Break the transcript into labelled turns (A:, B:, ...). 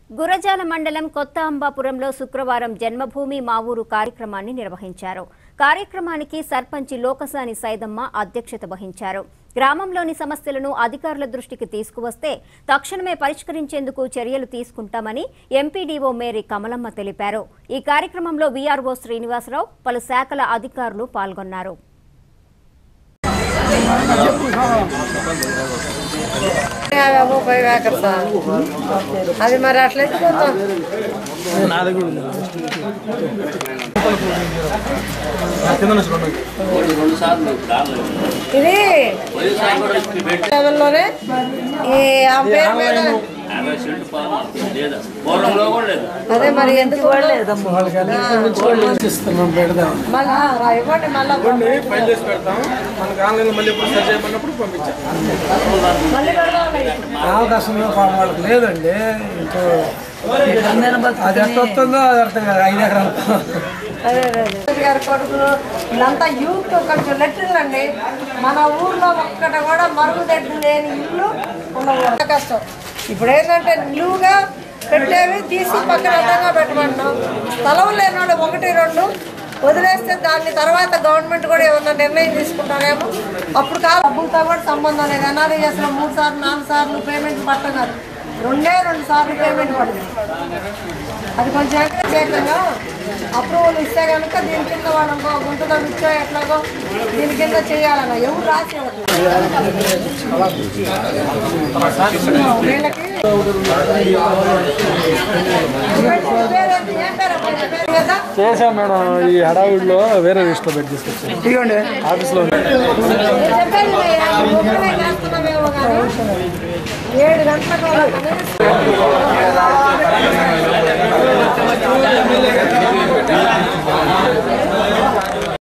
A: గురజాల మండలం కొత్త అంబాపురంలో శుక్రవారం జన్మభూమి మా ఊరు కార్యక్రమాన్ని నిర్వహించారు కార్యక్రమానికి సర్పంచి లోకసాని సైదమ్మ అధ్యక్షత వహించారు గ్రామంలోని సమస్యలను అధికారుల దృష్టికి తీసుకువస్తే తక్షణమే పరిష్కరించేందుకు చర్యలు తీసుకుంటామని ఎంపీడీఓ మేరీ కమలమ్మ తెలిపారు ఈ కార్యక్రమంలో వీఆర్ఓ శ్రీనివాసరావు పలు శాఖల అధికారులు పాల్గొన్నారు
B: యాభై ముప్పై వేకర్ సార్ అది మరి అట్లయితే కొందాం ఇది లెవెల్లోనే ఈ ఆ పేరు మీద అదే మరి ఎందుకు మళ్ళా రా, ఇవ్వండి మళ్ళా
C: ఫైల్ చేసి పెడతాం మనకు ఆన్లైన్లో మళ్ళీ ఎప్పుడు సెర్చ్ చేయమన్నప్పుడు పంపించాం
B: మళ్ళీ పెడదాం
C: అవకాశం వాళ్ళకి లేదండి ఇంకో అది ఎంత వస్తుందో అది అర్థం కాదు ఐదు ఎకరాలు
B: అదే అదే అదే. గారి కొడుకులు వీళ్ళంతా యూత్ కొంచెం లెటర్లు అండి మన ఊర్లో ఒక్కటి కూడా మరుగుదొడ్డి లేని ఇల్లు ఉండకూడదు కష్టం ఇప్పుడు ఏంటంటే నిలువుగా పెట్టేవి తీసి పక్కన అడ్డంగా పెట్టమంటున్నాం స్థలం లేని వాళ్ళు ఒకటి రెండు వదిలేస్తే దాన్ని తర్వాత గవర్నమెంట్ కూడా ఏమన్నా నిర్ణయం తీసుకుంటారేమో అప్పుడు కాదు డబ్బులతో కూడా సంబంధం లేదు ఎన్ఆర్ఐ అసలు మూడు సార్లు నాలుగు సార్లు పేమెంట్ పట్టగారు రెండే రెండు సార్లు పేమెంట్ పడుతుంది అది కొంచెం ప్రత్యేకంగా అప్రూవల్ ఇస్తే కనుక దీని కింద వాళ్ళు ఇంకో గుంట తగ్గించో ఎట్లాగో దీని కింద చేయాలన్న ఎవరు రాసి వీళ్ళకి పేరేంటి? ఏం పేరమ్మా? నీ పేరు కదా?
C: చేసాం మేడం ఈ హడావుడిలో వేరే లిస్ట్లో పెట్టి తీసుకొచ్చాం ఇదిగోండి ఆఫీస్లో
B: నేను చెప్పేది నేను ఒక్కనే చేస్తున్నామేమో కానీ ఏడు గంటలకు కనీసం